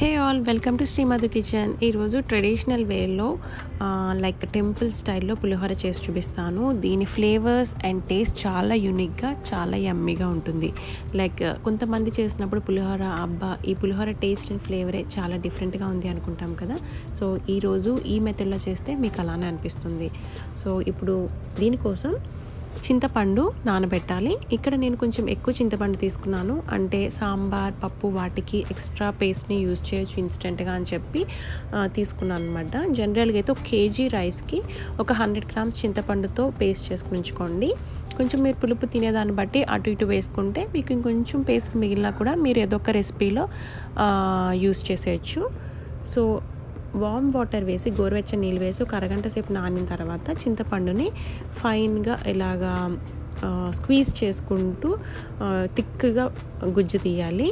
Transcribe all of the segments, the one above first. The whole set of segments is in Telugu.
hey all welcome to Srimadhu kitchen ఈరోజు ట్రెడిషనల్ వేలో లైక్ టెంపుల్ స్టైల్లో పులిహోర చేసి చూపిస్తాను దీని ఫ్లేవర్స్ అండ్ టేస్ట్ చాలా యూనిక్గా చాలా యమ్మీగా ఉంటుంది లైక్ కొంతమంది చేసినప్పుడు పులిహోర అబ్బా ఈ పులిహోర టేస్ట్ అండ్ ఫ్లేవరే చాలా డిఫరెంట్గా ఉంది అనుకుంటాం కదా సో ఈరోజు ఈ మెథడ్లో చేస్తే మీకు అలానే అనిపిస్తుంది సో ఇప్పుడు దీనికోసం చింతపండు నానబెట్టాలి ఇక్కడ నేను కొంచెం ఎక్కువ చింతపండు తీసుకున్నాను అంటే సాంబార్ పప్పు వాటికి ఎక్స్ట్రా పేస్ట్ని యూజ్ చేయొచ్చు ఇన్స్టెంట్గా అని చెప్పి ఆ, తీసుకున్నాను అనమాట జనరల్గా అయితే ఒక కేజీ రైస్కి ఒక హండ్రెడ్ గ్రామ్స్ చింతపండుతో పేస్ట్ చేసుకుని ఉంచుకోండి కొంచెం మీరు పులుపు తినేదాన్ని బట్టి అటు ఇటు వేసుకుంటే మీకు ఇంకొంచెం పేస్ట్ మిగిలినా కూడా మీరు ఏదో ఒక రెసిపీలో యూస్ చేసేయచ్చు సో వామ్ వాటర్ వేసి గోరువెచ్చని నీళ్ళు వేసి ఒక అరగంట సేపు నానిన తర్వాత చింతపండుని ఫైన్గా ఇలాగా ఆ, స్క్వీజ్ చేసుకుంటూ ఆ, థిక్గా గుజ్జు తీయాలి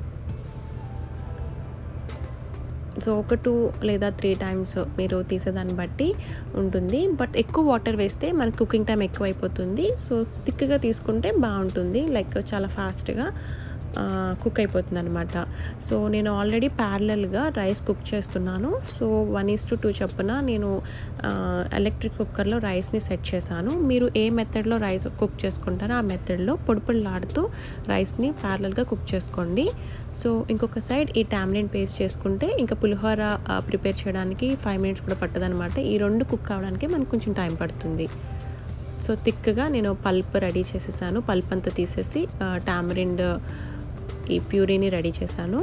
సో ఒక టూ లేదా త్రీ టైమ్స్ మీరు తీసేదాన్ని బట్టి ఉంటుంది బట్ ఎక్కువ వాటర్ వేస్తే మనకి కుకింగ్ టైం ఎక్కువ అయిపోతుంది సో థిక్గా తీసుకుంటే బాగుంటుంది లైక్ చాలా ఫాస్ట్గా కుక్ అయిపోతుంది అనమాట సో నేను ఆల్రెడీ ప్యారలల్గా రైస్ కుక్ చేస్తున్నాను so one is to two చొప్పున నేను ఎలక్ట్రిక్ కుక్కర్లో రైస్ని సెట్ చేశాను మీరు ఏ మెథడ్లో రైస్ కుక్ చేసుకుంటారో ఆ మెథడ్లో పొడి పొడిలాడుతూ రైస్ని ప్యారలల్గా కుక్ చేసుకోండి సో ఇంకొక సైడ్ ఈ టామ్లిన్ పేస్ట్ చేసుకుంటే ఇంకా పులిహోర ప్రిపేర్ చేయడానికి ఫైవ్ మినిట్స్ కూడా పట్టదనమాట ఈ రెండు కుక్ అవడానికి మనకు కొంచెం టైం పడుతుంది సో థిక్గా నేను పల్ప్ రెడీ చేసేసాను పల్ప్ అంతా తీసేసి టామరిండ్ ఈ ప్యూరీని రెడీ చేశాను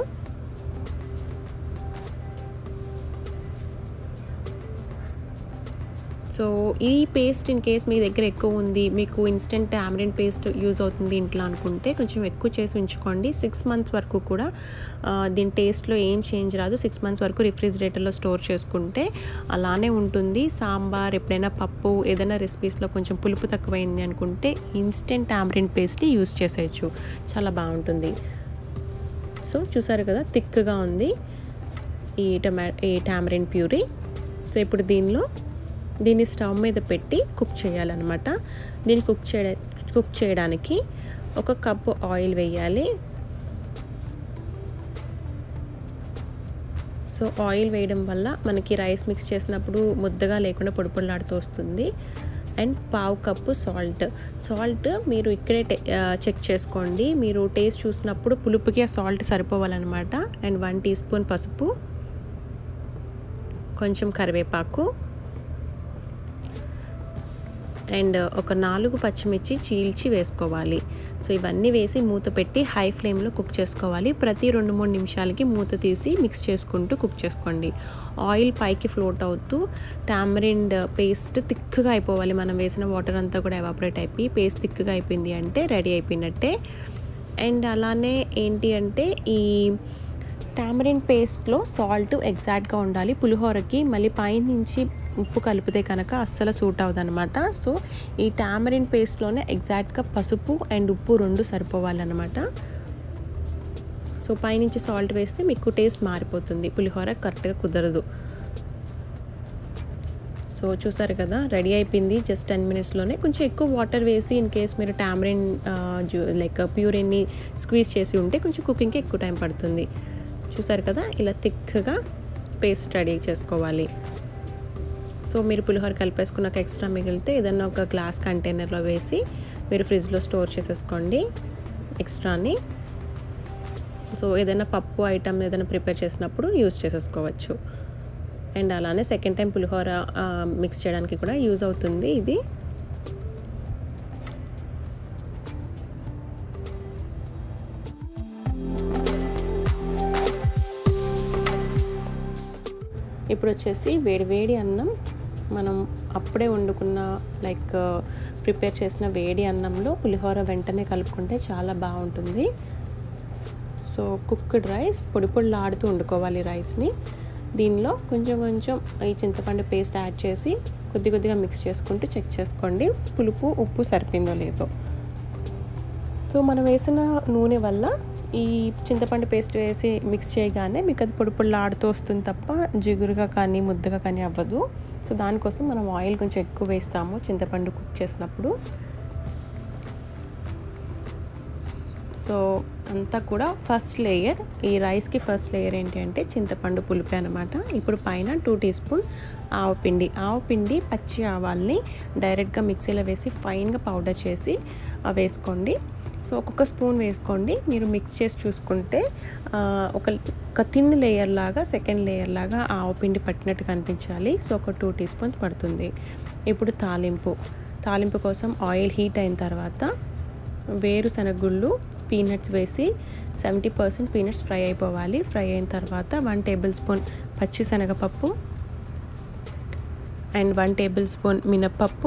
సో ఈ పేస్ట్ ఇన్ కేస్ మీ దగ్గర ఎక్కువ ఉంది మీకు ఇన్స్టెంట్ టామరిన్ పేస్ట్ యూజ్ అవుతుంది ఇంట్లో అనుకుంటే కొంచెం ఎక్కువ చేసి ఉంచుకోండి సిక్స్ మంత్స్ వరకు కూడా ఆ, దీని టేస్ట్లో ఏం చేంజ్ రాదు సిక్స్ మంత్స్ వరకు రిఫ్రిజిరేటర్లో స్టోర్ చేసుకుంటే అలానే ఉంటుంది సాంబార్ ఎప్పుడైనా పప్పు ఏదైనా రెసిపీస్లో కొంచెం పులుపు తక్కువైంది అనుకుంటే ఇన్స్టెంట్ టామరిన్ పేస్ట్ని యూజ్ చేసేయచ్చు చాలా బాగుంటుంది సో చూసారు కదా థిక్గా ఉంది ఈ టొమా ఈ టామరిన్ ప్యూరీ సో ఇప్పుడు దీనిలో దీన్ని స్టవ్ మీద పెట్టి కుక్ చేయాలన్నమాట దీన్ని కుక్ చేయ కుక్ చేయడానికి ఒక కప్పు ఆయిల్ వేయాలి సో ఆయిల్ వేయడం వల్ల మనకి రైస్ మిక్స్ చేసినప్పుడు ముద్దగా లేకుండా పొడి పొడిలాడుతూ వస్తుంది అండ్ పావు కప్పు సాల్ట్ సాల్ట్ మీరు ఇక్కడే టే- ఆ, చెక్ చేసుకోండి మీరు టేస్ట్ చూసినప్పుడు పులుపుకి ఆ సాల్ట్ సరిపోవాలన్నమాట అండ్ వన్ టీ స్పూన్ పసుపు కొంచెం కరివేపాకు అండ్ ఒక నాలుగు పచ్చిమిర్చి చీల్చి వేసుకోవాలి సో ఇవన్నీ వేసి మూత పెట్టి హై ఫ్లేమ్లో కుక్ చేసుకోవాలి ప్రతి రెండు మూడు నిమిషాలకి మూత తీసి మిక్స్ చేసుకుంటూ కుక్ చేసుకోండి ఆయిల్ పైకి ఫ్లోట్ అవుతూ టామరిండ్ పేస్ట్ థిక్గా అయిపోవాలి మనం వేసిన వాటర్ అంతా కూడా ఎవాపరేట్ అయిపోయి పేస్ట్ థిక్గా అయిపోయింది అంటే రెడీ అయిపోయినట్టే అండ్ అలానే ఏంటి అంటే ఈ టామరిన్ పేస్ట్లో సాల్ట్ ఎగ్జాక్ట్గా ఉండాలి పులిహోరకి మళ్ళీ పైనుంచి ఉప్పు కలిపితే కనుక అస్సలు సూట్ అవ్వదన్నమాట సో ఈ టామరిన్ పేస్ట్లోనే ఎగ్జాక్ట్గా పసుపు అండ్ ఉప్పు రెండు సరిపోవాలన్నమాట సో పైనుంచి సాల్ట్ వేస్తే మీకు టేస్ట్ మారిపోతుంది పులిహోర కరెక్ట్గా కుదరదు సో చూసారు కదా రెడీ అయిపోయింది జస్ట్ టెన్ మినిట్స్లోనే కొంచెం ఎక్కువ వాటర్ వేసి ఇన్ కేస్ మీరు టామరిన్ లైక్ ప్యూరిన్ని స్క్వీజ్ చేసి ఉంటే కొంచెం కుకింగ్కి ఎక్కువ టైం పడుతుంది చూసారు కదా ఇలా థిక్గా పేస్ట్ రెడీ చేసుకోవాలి సో మీరు పులిహోర కలిపేసుకున్నాక ఎక్స్ట్రా మిగిలితే ఏదైనా ఒక గ్లాస్ కంటైనర్లో వేసి మీరు ఫ్రిడ్జ్లో స్టోర్ చేసేసుకోండి ఎక్స్ట్రాని సో ఏదైనా పప్పు ఐటమ్ ఏదైనా ప్రిపేర్ చేసినప్పుడు యూజ్ చేసేసుకోవచ్చు అండ్ అలానే సెకండ్ టైం పులిహోర మిక్స్ చేయడానికి కూడా యూజ్ అవుతుంది ఇది ఇప్పుడు వచ్చేసి వేడి వేడి అన్నం మనం అప్పుడే వండుకున్న లైక్ ప్రిపేర్ చేసిన వేడి అన్నంలో పులిహోర వెంటనే కలుపుకుంటే చాలా బాగుంటుంది సో కుక్డ్ రైస్ పొడి పొడిలాడుతూ వండుకోవాలి రైస్ని దీనిలో కొంచెం కొంచెం ఈ చింతపండు పేస్ట్ యాడ్ చేసి కొద్ది కొద్దిగా మిక్స్ చేసుకుంటూ చెక్ చేసుకోండి పులుపు ఉప్పు సరిపోయిందో లేదో సో మనం వేసిన నూనె వల్ల ఈ చింతపండు పేస్ట్ వేసి మిక్స్ చేయగానే మీకు అది పొడి పొడిలాడుతూ వస్తుంది తప్ప జిగురుగా కానీ ముద్దగా కానీ అవ్వదు సో దానికోసం మనం ఆయిల్ కొంచెం ఎక్కువ వేస్తాము చింతపండు కుక్ చేసినప్పుడు సో అంతా కూడా ఫస్ట్ లేయర్ ఈ రైస్కి ఫస్ట్ లేయర్ ఏంటి అంటే చింతపండు పులుపు అనమాట ఇప్పుడు పైన టూ టీ స్పూన్ ఆవపిండి ఆవపిండి పచ్చి ఆవాల్ని డైరెక్ట్గా మిక్సీలో వేసి ఫైన్గా పౌడర్ చేసి వేసుకోండి సో ఒక్కొక్క స్పూన్ వేసుకోండి మీరు మిక్స్ చేసి చూసుకుంటే ఒక ఒక థిన్ లేయర్ లాగా సెకండ్ లేయర్ లాగా ఆవపిండి పట్టినట్టు కనిపించాలి సో ఒక టూ టీ స్పూన్స్ పడుతుంది ఇప్పుడు తాలింపు తాలింపు కోసం ఆయిల్ హీట్ అయిన తర్వాత వేరుశనగుళ్ళు పీనట్స్ వేసి సెవెంటీ పర్సెంట్ పీనట్స్ ఫ్రై అయిపోవాలి ఫ్రై అయిన తర్వాత వన్ టేబుల్ స్పూన్ పచ్చి శనగపప్పు అండ్ వన్ టేబుల్ స్పూన్ మినప్పప్పు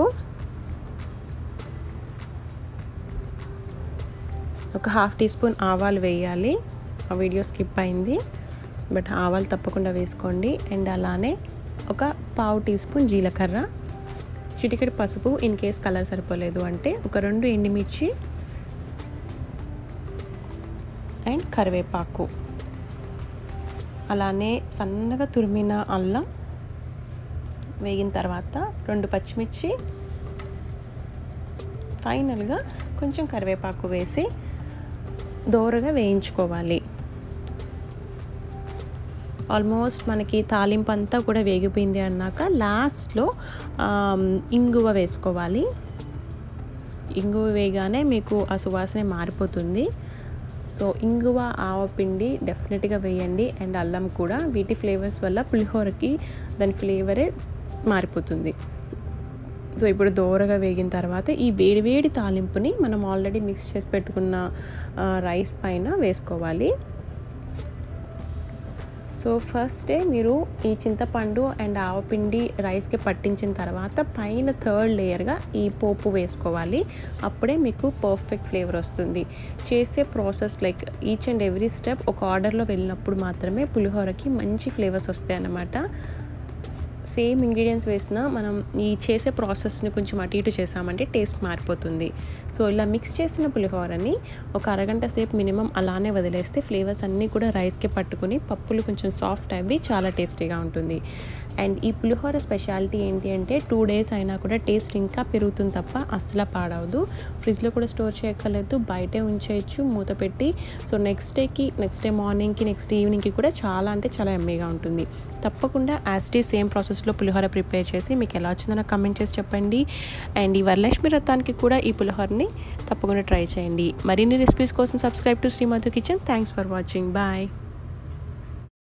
ఒక హాఫ్ టీ స్పూన్ ఆవాలు వేయాలి ఆ వీడియో స్కిప్ అయింది బట్ ఆవాలు తప్పకుండా వేసుకోండి అండ్ అలానే ఒక పావు టీ స్పూన్ జీలకర్ర చిటికెడు పసుపు ఇన్ కేస్ కలర్ సరిపోలేదు అంటే ఒక రెండు ఎండుమిర్చి అండ్ కరివేపాకు అలానే సన్నగా తురిమిన అల్లం వేగిన తర్వాత రెండు పచ్చిమిర్చి ఫైనల్గా కొంచెం కరివేపాకు వేసి దోరగా వేయించుకోవాలి ఆల్మోస్ట్ మనకి తాలింపు అంతా కూడా వేగిపోయింది అన్నాక లాస్ట్లో ఇంగువ వేసుకోవాలి ఇంగువ వేయగానే మీకు ఆ సువాసన మారిపోతుంది సో ఇంగువ ఆవపిండి డెఫినెట్గా వేయండి అండ్ అల్లం కూడా వీటి ఫ్లేవర్స్ వల్ల పులిహోరకి దాని ఫ్లేవరే మారిపోతుంది సో ఇప్పుడు దోరగా వేగిన తర్వాత ఈ వేడివేడి తాలింపుని మనం ఆల్రెడీ మిక్స్ చేసి పెట్టుకున్న రైస్ పైన వేసుకోవాలి సో ఫస్టే మీరు ఈ చింతపండు అండ్ ఆవపిండి రైస్కి పట్టించిన తర్వాత పైన థర్డ్ లేయర్గా ఈ పోపు వేసుకోవాలి అప్పుడే మీకు పర్ఫెక్ట్ ఫ్లేవర్ వస్తుంది చేసే process like each and every step ఒక ఆర్డర్లో వెళ్ళినప్పుడు మాత్రమే పులిహోరకి మంచి ఫ్లేవర్స్ వస్తాయి అన్నమాట సేమ్ ఇంగ్రీడియంట్స్ వేసినా మనం ఈ చేసే ప్రాసెస్ని కొంచెం అటు ఇటు చేసామంటే టేస్ట్ మారిపోతుంది సో ఇలా మిక్స్ చేసిన పులిహోరని ఒక అరగంట సేపు మినిమం అలానే వదిలేస్తే ఫ్లేవర్స్ అన్నీ కూడా రైస్కి పట్టుకుని పప్పులు కొంచెం సాఫ్ట్ అవి చాలా టేస్టీగా ఉంటుంది అండ్ ఈ పులిహోర స్పెషాలిటీ ఏంటి అంటే టూ డేస్ అయినా కూడా టేస్ట్ ఇంకా పెరుగుతుంది తప్ప అస్సలు పాడవదు ఫ్రిడ్జ్లో కూడా స్టోర్ చేయక్కర్లేదు బయటే ఉంచేయచ్చు మూత పెట్టి సో నెక్స్ట్ డేకి నెక్స్ట్ డే మార్నింగ్కి నెక్స్ట్ ఈవినింగ్కి కూడా చాలా అంటే చాలా ఎమ్మీగా ఉంటుంది తప్పకుండా యాజ్ టీ సేమ్ ప్రాసెస్లో పులిహోర ప్రిపేర్ చేసి మీకు ఎలా వచ్చిందో నాకు కమెంట్ చేసి చెప్పండి అండ్ ఈ వరలక్ష్మి వ్రతానికి కూడా ఈ పులిహోరని తప్పకుండా ట్రై చేయండి మరిన్ని రెసిపీస్ కోసం subscribe to Srimadhu kitchen thanks for watching bye